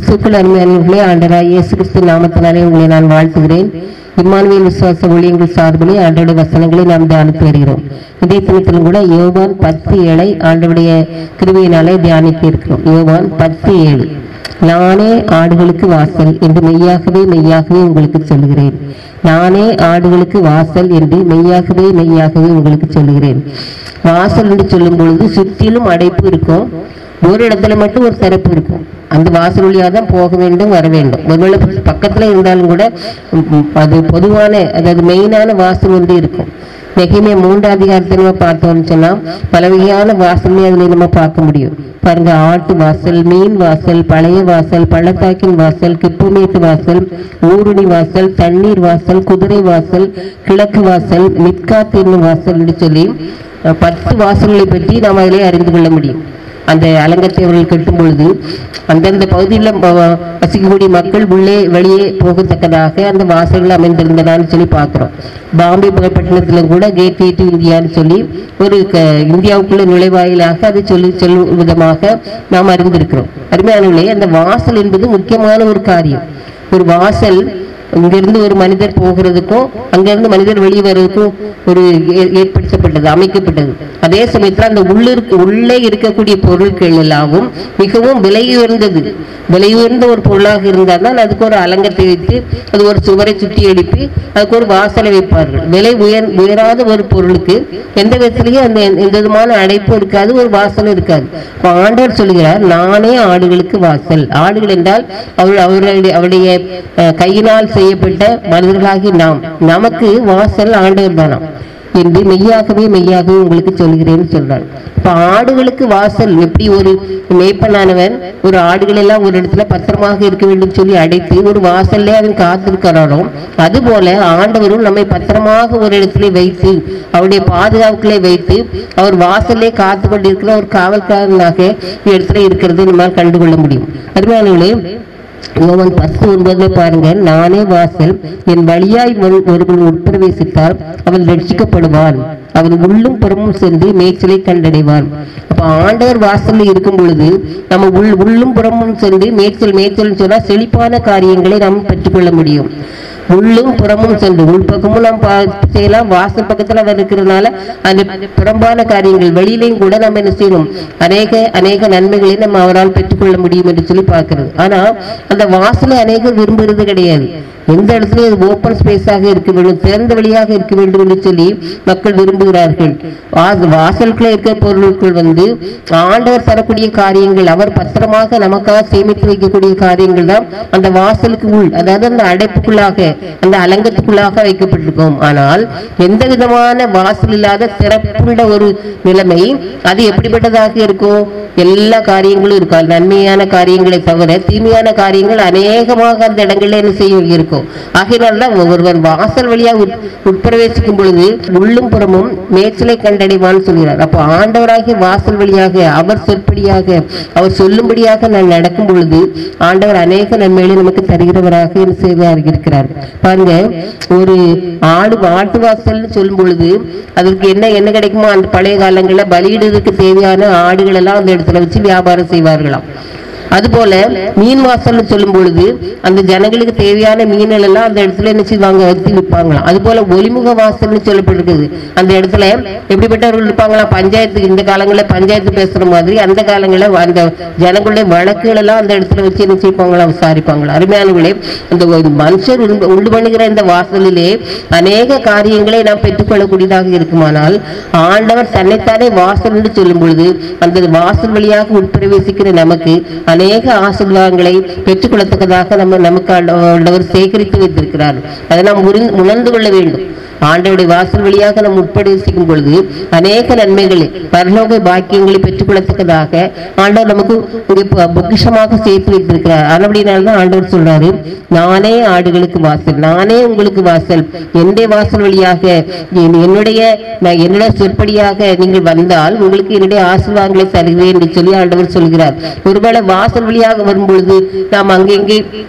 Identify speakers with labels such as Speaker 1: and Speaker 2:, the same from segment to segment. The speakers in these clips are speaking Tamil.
Speaker 1: கிறிஸ்துக்குள் அருமையானவர்களே ஆண்டராய் இயேசு கிறிஸ்து நாமத்தினாலே உங்களை நான் வாழ்த்துகிறேன் இம்மானுவேல் விசுவாச ஊழியங்கள் சார்பிலே ஆண்டோட வசனங்களை நாம் தியானித்து வருகிறோம் இதே தினத்திலும் கூட யோவான் பத்து ஏழை ஆண்டவுடைய கிருபையினாலே தியானித்து இருக்கிறோம் யோவான் பத்து ஏழு நானே ஆடுகளுக்கு வாசல் என்று மெய்யாகவே மெய்யாகவே உங்களுக்கு சொல்லுகிறேன் நானே ஆடுகளுக்கு வாசல் என்று மெய்யாகவே மெய்யாகவே உங்களுக்கு சொல்லுகிறேன் வாசல் என்று சொல்லும் பொழுது சுற்றிலும் அடைப்பு இருக்கும் ஒரு இடத்துல மட்டும் ஒரு திறப்பு இருக்கும் அந்த வாசல் வழியாக தான் போக வேண்டும் வர வேண்டும் ஒருவேளை பக்கத்துல இருந்தாலும் கூட ம், ம், அது பொதுவான அதாவது மெயினான வாசல் வந்து இருக்கும் நெகிமே மூன்றாம் அதிகாரத்தை நம்ம பார்த்தோம்னு சொன்னா பல வகையான வாசல்மே அதுல நம்ம பார்க்க முடியும் பாருங்க ஆட்டு வாசல் மீன் வாசல் பழைய வாசல் பள்ளத்தாக்கின் வாசல் கிப்புமேட்டு வாசல் ஊருணி வாசல் தண்ணீர் வாசல் குதிரை வாசல் கிழக்கு வாசல் மித்காத் என்னும் வாசல் என்று சொல்லி அஹ், பத்து வாசல்களை பற்றி நாம் அதிலே அறிந்து கொள்ள முடியும் அந்த அலங்கத்தை அவர்கள் கட்டும் பொழுது அந்தந்த பகுதியில் வ- வசிக்கக்கூடிய மக்கள் உள்ளே வெளியே போகத்தக்கதாக அந்த வாசல்கள் அமைந்திருந்தனான்னு சொல்லி பார்க்கிறோம் பாம்பே பட்டணத்துல கூட கேட் வே டு இந்தியான்னு சொல்லி ஒரு க- இந்தியாவுக்குள்ள நுழைவாயிலாக அதை சொல்லி சொல்லும் விதமாக நாம் அறிந்திருக்கிறோம் அருமையானவர்களே அந்த வாசல் என்பது முக்கியமான ஒரு காரியம் ஒரு வாசல் இங்கிருந்து ஒரு மனிதர் போகிறதுக்கும் அங்கிருந்து மனிதர் வெளியே வர்றதுக்கும் ஒரு ஏ- ஏற்படுத்தப்பட்டது அமைக்கப்பட்டது அதே சமயத்துல அந்த உள்ளிருக்கு உள்ளே இருக்கக்கூடிய பொருட்கள் எல்லாவும் மிகவும் விலை உயர்ந்தது விலை உயர்ந்த ஒரு பொருளாக இருந்தால் தான் அதுக்கு ஒரு அலங்கத்தை வைத்து அது ஒரு சுவரை சுற்றி எழுப்பி அதுக்கு ஒரு வாசலை வைப்பார்கள் விலை உயர் உயராத ஒரு பொருளுக்கு எந்த விதத்திலையும் அந்த எந்த விதமான அடைப்பு இருக்காது ஒரு வாசல் இருக்காது அப்ப ஆண்டவர் சொல்கிறார் நானே ஆடுகளுக்கு வாசல் ஆடுகள் என்றால் அவர் அவருடைய அவருடைய அஹ், கையினால் செய்யப்பட்ட மனிதர்களாகி நாம் நமக்கு வாசல் ஆண்டவர் தானாம் என்று மெய்யாகவே மெய்யாகவே உங்களுக்கு சொல்கிறேன்னு சொல்றார் இப்ப ஆடுகளுக்கு வாசல் எப்படி ஒரு மேய்ப்பனானவன் ஒரு ஆடுகள் எல்லாம் ஒரு இடத்துல பத்திரமாக இருக்க வேண்டும் சொல்லி அடைத்து ஒரு வாசல்லே அவன் காத்திருக்கிறானோ அதுபோல ஆண்டவரும் நம்மை பத்திரமாக ஒரு இடத்துல வைத்து அவருடைய பாதுகாப்புகளை வைத்து அவர் வாசல்லே காத்து கொண்டிருக்கிற ஒரு காவல்காரனாக இடத்துல இருக்கிறது நம்மால் கண்டுகொள்ள முடியும் அருமையானவர்களே யோவான் பத்து ஒன்பதுல பாருங்க நானே வாசல் என் வழியாய் ஒரு- ஒருவன் உட்பிரவேசித்தால் அவன் ரட்சிக்கப்படுவான் அவன் உள்ளும் புறமும் சென்று மேய்ச்சலை கண்டடைவான் அப்ப ஆண்டவர் வாசல்ல இருக்கும் பொழுது நம்ம உள் உள்ளும் புறமும் சென்று மேய்ச்சல் மேய்ச்சல் சொன்னா செழிப்பான காரியங்களை நாம் பெற்றுக்கொள்ள முடியும் உள்ளும் புறமும் சென்று உள்பக்கமும் நாம் பா- செய்யலாம் வாசல் பக்கத்துல அவர் இருக்கிறதுனால அந்த புறம்பான காரியங்கள் வெளியிலையும் கூட நம்ம என்ன செய்யணும் அநேக அநேக நன்மைகளை நம்ம அவரால் பெற்றுக்கொள்ள முடியும் என்று சொல்லி பார்க்கிறது ஆனா அந்த வாசலை அநேகர் விரும்புறது கிடையாது எந்த இடத்துலயும் அது ஓப்பன் ஸ்பேஸாக இருக்க வேண்டும் திறந்த வழியாக இருக்க வேண்டும் என்று சொல்லி மக்கள் விரும்புகிறார்கள் வா- வாசலுக்குள்ள இருக்கிற பொருட்கள் வந்து ஆண்டவர் தரக்கூடிய காரியங்கள் அவர் பத்திரமாக நமக்காக சேமித்து வைக்கக்கூடிய காரியங்கள் தான் அந்த வாசலுக்கு உள் அதாவது அந்த அடைப்புக்குள்ளாக அந்த அலங்கத்துக்குள்ளாக வைக்கப்பட்டிருக்கும் ஆனால் எந்த விதமான வாசல் இல்லாத திறப்புள்ள ஒரு நிலைமை அது எப்படிப்பட்டதாக இருக்கும் எல்லா காரியங்களும் இருக்கும் அது நன்மையான காரியங்களை தவிர தீமையான காரியங்கள் அநேகமாக அந்த இடங்கள்ல என்ன செய்யும் இருக்கும் ஆகையினால்தான் ஒருவன் வாசல் வழியாக உட்- உட்பிரவேசிக்கும் பொழுது உள்ளும் புறமும் மேய்ச்சலை கண்டடைவான்னு சொல்கிறார் அப்போ ஆண்டவராகிய வாசல் வழியாக அவர் சொற்படியாக அவர் சொல்லும்படியாக நான் நடக்கும் பொழுது ஆண்டவர் அநேக நன்மைகளை நமக்கு தருகிறவராக என்ன செய்தார் இருக்கிறார் பாருங்க ஒரு ஆடு ஆட்டு வாசல்னு சொல்லும் பொழுது அதற்கு என்ன என்ன கிடைக்குமோ அந்த பழைய காலங்களில் பலியிடுறதுக்கு தேவையான ஆடுகள் எல்லாம் அந்த இடத்துல வச்சு வியாபாரம் செய்வார்களாம் அதுபோல மீன் வாசல்னு சொல்லும் பொழுது அந்த ஜனங்களுக்கு தேவையான மீன்கள் எல்லாம் அந்த இடத்துல என்ன செய்வாங்க வச்சு விற்பாங்களாம் அது போல ஒளிமுக வாசல்னு சொல்லப்பட்டிருக்குது அந்த இடத்துல எப்படிப்பட்டவர்கள் இருப்பாங்களாம் பஞ்சாயத்து இந்த காலங்களில் பஞ்சாயத்து பேசுற மாதிரி அந்த காலங்களில் அந்த ஜனங்களுடைய வழக்குகள் எல்லாம் அந்த இடத்துல வச்சு என்ன செய்வாங்களா விசாரிப்பாங்களா அருமையானவர்களே அந்த ஒரு மனுஷர் உண்டு- உண்டு பண்ணுகிற இந்த வாசலிலே அநேக காரியங்களை நாம் பெற்றுக்கொள்ளக்கூடியதாக இருக்குமானால் ஆண்டவர் தன்னைத்தானே வாசல் என்று சொல்லும் பொழுது அந்த வாசல் வழியாக உட்பிரவேசிக்கிற நமக்கு அநேக ஆசீர்வாதங்களை பெற்றுக்கொள்ளத்தக்கதாக நம்ம நமக்கு ஆண்ட- ஆண்டவர் சேகரித்து வைத்திருக்கிறார் அதை நாம் உரிந்து- உணர்ந்து கொள்ள வேண்டும் ஆண்டவருடைய வாசல் வழியாக நாம் உட்பிரவேசிக்கும் பொழுது அநேக நன்மைகளை பரலோக பாக்கியங்களை பெற்றுக்கொள்ளத்தக்கதாக ஆண்டவர் நமக்கு இங்கே ப- பொக்கிஷமாக சேர்த்து வைத்திருக்கிறார் அப்படினால்தான் ஆண்டவர் சொல்றாரு நானே ஆடுகளுக்கு வாசல் நானே உங்களுக்கு வாசல் என்னுடைய வாசல் வழியாக என்- என்னுடைய நான் என்னுடைய சொற்படியாக நீங்கள் வந்தால் உங்களுக்கு என்னுடைய ஆசீர்வாதங்களை தருகிறேன் என்று சொல்லி ஆண்டவர் சொல்கிறார் ஒருவேளை வாசல் வழியாக வரும் பொழுது நாம் அங்கெங்கே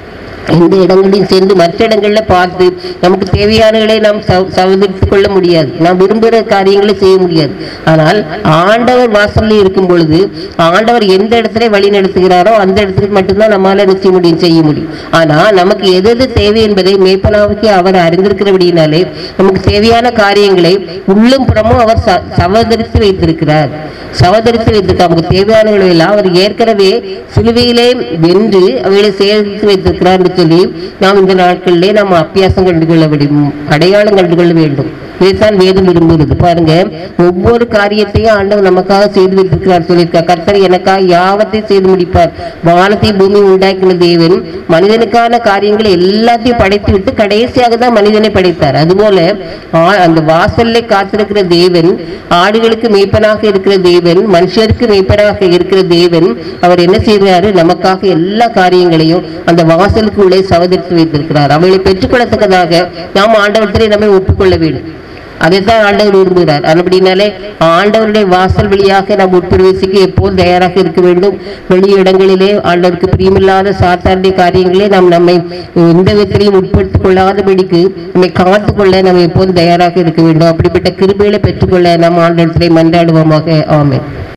Speaker 1: இந்த இடங்களில் சென்று மற்ற இடங்கள்ல பார்த்து நமக்கு தேவையானகளை நாம் சவ- சவதரித்துக் கொள்ள முடியாது நாம் விரும்புகிற காரியங்களை செய்ய முடியாது ஆனால் ஆண்டவர் வாசல்ல இருக்கும் பொழுது ஆண்டவர் எந்த இடத்துல வழி நடத்துகிறாரோ அந்த இடத்துக்கு மட்டும்தான் நம்மால நிச்சய முடியும் செய்ய முடியும் ஆனா நமக்கு எது எது தேவை என்பதை மேய்ப்பனாவுக்கு அவர் அறிந்திருக்கிறபடியினாலே நமக்கு தேவையான காரியங்களை உள்ளும் புறமும் அவர் ச- சவதரித்து வைத்திருக்கிறார் சவதரித்து வைத்திருக்கார் நமக்கு தேவையானவர்களை எல்லாம் அவர் ஏற்கனவே சிலுவையிலே வென்று அவைகளை சேகரித்து வைத்திருக்கிறார் என்று சொல்லி நாம் இந்த நாட்களிலே நாம் அப்பியாசம் கண்டு கொள்ள வேண்டும் அடையாளம் கண்டு கொள்ள வேண்டும் இதைத்தான் வேதம் விரும்புகிறது பாருங்க ஒவ்வொரு காரியத்தையும் ஆண்டவர் நமக்காக செய்து வைத்திருக்கிறார் சொல்லியிருக்கார் கர்த்தர் எனக்காக யாவத்தை செய்து முடிப்பார் வானத்தை பூமி உண்டாக்கின தேவன் மனிதனுக்கான காரியங்களை எல்லாத்தையும் படைத்து விட்டு கடைசியாக தான் மனிதனை படைத்தார் அதுபோல ஆ- அந்த வாசல்ல காத்திருக்கிற தேவன் ஆடுகளுக்கு மேய்ப்பனாக இருக்கிற தேவன் மனுஷருக்கு மேய்ப்பனாக இருக்கிற தேவன் அவர் என்ன செய்கிறாரு நமக்காக எல்லா காரியங்களையும் அந்த வாசலுக்கு உள்ளே சவதரித்து வைத்திருக்கிறார் அவைகளை பெற்றுக்கொள்ளத்தக்கதாக நாம் ஆண்டவரத்திலே நம்மை ஒப்புக்கொள்ள வேண்டும் அதைத்தான் ஆண்டவர் விரும்புகிறார் அப்படினாலே ஆண்டவருடைய வாசல் வழியாக நாம் உட்பிரவேசிக்க எப்போதும் தயாராக இருக்க வேண்டும் வெளி இடங்களிலே ஆண்டவருக்கு பிரியமில்லாத சாத்தாருடைய காரியங்களே நாம் நம்மை எந்த விதத்திலையும் உட்படுத்திக் கொள்ளாதபடிக்கு நம்மை காத்துக்கொள்ள நாம் எப்போதும் தயாராக இருக்க வேண்டும் அப்படிப்பட்ட கிருபைகளை பெற்றுக்கொள்ள நாம் ஆண்டவரத்திலே மன்றாடுவோமாக ஆமென்